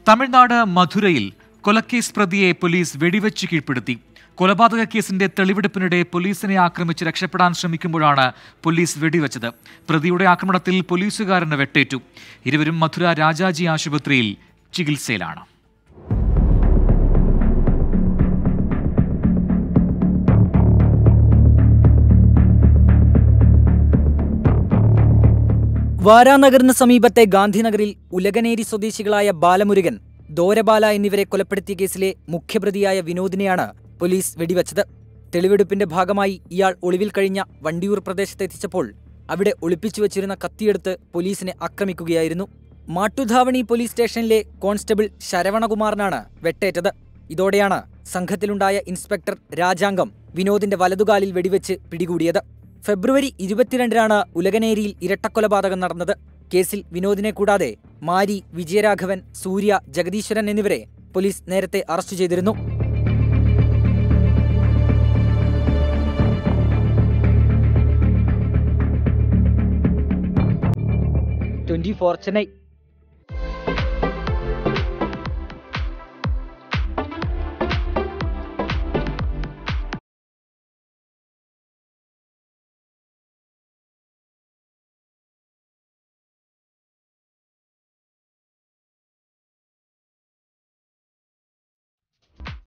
തമിഴ്നാട് മധുരയിൽ കൊലക്കേസ് പ്രതിയെ പോലീസ് വെടിവെച്ച് കീഴ്പ്പെടുത്തി കൊലപാതക കേസിന്റെ തെളിവെടുപ്പിനിടെ പോലീസിനെ ആക്രമിച്ച് രക്ഷപ്പെടാൻ ശ്രമിക്കുമ്പോഴാണ് പോലീസ് വെടിവെച്ചത് പ്രതിയുടെ ആക്രമണത്തിൽ പോലീസുകാരന് വെട്ടേറ്റു ഇരുവരും മധുര രാജാജി ആശുപത്രിയിൽ ചികിത്സയിലാണ് വാരാനഗറിന് സമീപത്തെ ഗാന്ധിനഗറിൽ ഉലകനേരി സ്വദേശികളായ ബാലമുരുകൻ ദോരബാല എന്നിവരെ കൊലപ്പെടുത്തിയ കേസിലെ മുഖ്യപ്രതിയായ വിനോദിനെയാണ് പോലീസ് വെടിവെച്ചത് തെളിവെടുപ്പിന്റെ ഭാഗമായി ഇയാൾ ഒളിവിൽ കഴിഞ്ഞ വണ്ടിയൂർ പ്രദേശത്തെത്തിച്ചപ്പോൾ അവിടെ ഒളിപ്പിച്ചു വച്ചിരുന്ന കത്തിയെടുത്ത് പോലീസിനെ ആക്രമിക്കുകയായിരുന്നു മാട്ടുധാവണി പോലീസ് സ്റ്റേഷനിലെ കോൺസ്റ്റബിൾ ശരവണകുമാറിനാണ് വെട്ടേറ്റത് ഇതോടെയാണ് സംഘത്തിലുണ്ടായ ഇൻസ്പെക്ടർ രാജാംഗം വിനോദിന്റെ വലതുകാലിൽ വെടിവെച്ച് പിടികൂടിയത് ഫെബ്രുവരി ഇരുപത്തിരണ്ടിനാണ് ഉലകനേരിയിൽ ഇരട്ടക്കൊലപാതകം നടന്നത് കേസിൽ വിനോദിനെ കൂടാതെ മാരി വിജയരാഘവൻ സൂര്യ ജഗദീശ്വരൻ എന്നിവരെ പോലീസ് നേരത്തെ അറസ്റ്റ് ചെയ്തിരുന്നു ട്വന്റി ഫോർ ചെന്നൈ